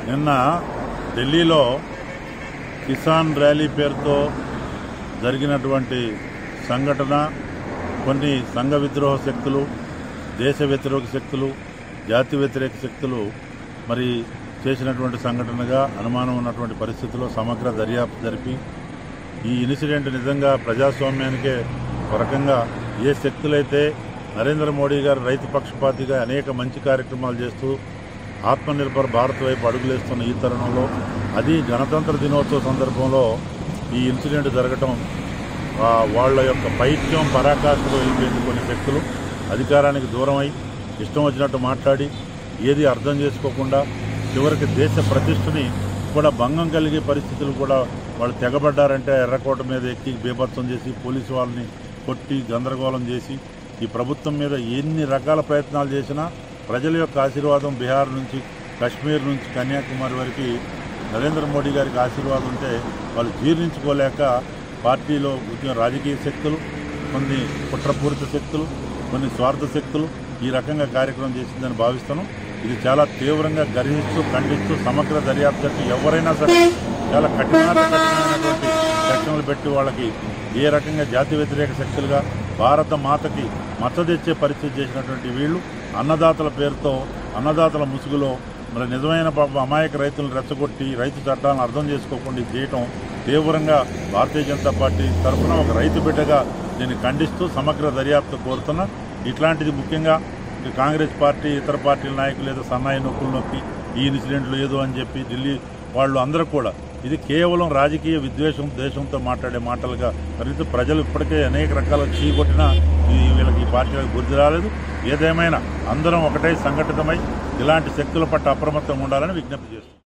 నిన్న ఢిల్లీలో కిసాన్ ర్యాలీ పేరుతో జరిగినటువంటి సంఘటన కొన్ని సంఘ విద్రోహ శక్తులు దేశ వ్యతిరేక శక్తులు జాతి వ్యతిరేక శక్తులు మరి చేసినటువంటి సంఘటనగా అనుమానం ఉన్నటువంటి పరిస్థితుల్లో సమగ్ర దర్యాప్తు జరిపి ఈ ఇన్సిడెంట్ నిజంగా ప్రజాస్వామ్యానికే ఒక రకంగా ఏ శక్తులైతే నరేంద్ర మోడీ గారు రైతు పక్షపాతిగా అనేక మంచి కార్యక్రమాలు చేస్తూ ఆత్మనిర్భర్ భారత్ వైపు అడుగులేస్తున్న ఈ తరుణంలో అది గణతంత్ర దినోత్సవ సందర్భంలో ఈ ఇన్సిడెంట్ జరగటం ఆ, వాళ్ళ యొక్క పైత్యం పరాకాష్ఠలో వెళ్ళిపోయింది కొన్ని శక్తులు అధికారానికి దూరమై ఇష్టం వచ్చినట్టు మాట్లాడి ఏది అర్థం చేసుకోకుండా చివరికి దేశ ప్రతిష్టని కూడా భంగం కలిగే పరిస్థితులు కూడా వాళ్ళు తెగబడ్డారంటే ఎర్రకోట మీద ఎక్కి బీభత్సం చేసి పోలీసు వాళ్ళని కొట్టి గందరగోళం చేసి ఈ ప్రభుత్వం మీద ఎన్ని రకాల ప్రయత్నాలు చేసినా ప్రజల యొక్క ఆశీర్వాదం బీహార్ నుంచి కశ్మీర్ నుంచి కన్యాకుమారి వరకు నరేంద్ర మోడీ గారికి ఆశీర్వాదం ఉంటే వాళ్ళు జీర్ణించుకోలేక పార్టీలో ఉద్యమ రాజకీయ శక్తులు కొన్ని కుట్రపూరిత శక్తులు కొన్ని స్వార్థ శక్తులు ఈ రకంగా కార్యక్రమం చేసిందని భావిస్తాను ఇది చాలా తీవ్రంగా గర్హిస్తూ ఖండిస్తూ సమగ్ర దర్యాప్తు జరిపి ఎవరైనా సరే చాలా కఠినాతి కఠినమైనటువంటి సెక్షన్లు పెట్టి వాళ్ళకి ఏ రకంగా జాతి వ్యతిరేక శక్తులుగా భారత మాతకి మచ్చ తెచ్చే పరిస్థితి చేసినటువంటి వీళ్ళు అన్నదాతల పేరుతో అన్నదాతల ముసుగులో మరి నిజమైన పాప అమాయక రైతులను రెచ్చగొట్టి రైతు చట్టాలను అర్థం చేసుకోకుండా ఇది చేయటం తీవ్రంగా భారతీయ జనతా పార్టీ తరఫున ఒక రైతు బిడ్డగా దీన్ని ఖండిస్తూ సమగ్ర దర్యాప్తు కోరుతున్నా ఇట్లాంటిది ముఖ్యంగా ఇక కాంగ్రెస్ పార్టీ ఇతర పార్టీల నాయకులు ఏదో సన్నాయి నొక్కులు నొక్కి ఈ ఇన్సిడెంట్లు ఏదో అని చెప్పి ఢిల్లీ వాళ్ళు అందరూ కూడా ఇది కేవలం రాజకీయ విద్వేషం దేశంతో మాట్లాడే మాటలుగా పరిస్థితి ప్రజలు ఇప్పటికే అనేక రకాల చీకొట్టినా ఈ వీళ్ళకి ఈ పార్టీలకు బుద్ధి రాలేదు ఏదేమైనా అందరం ఒకటే సంఘటితమై ఇలాంటి శక్తుల పట్ల అప్రమత్తంగా ఉండాలని విజ్ఞప్తి చేస్తున్నాం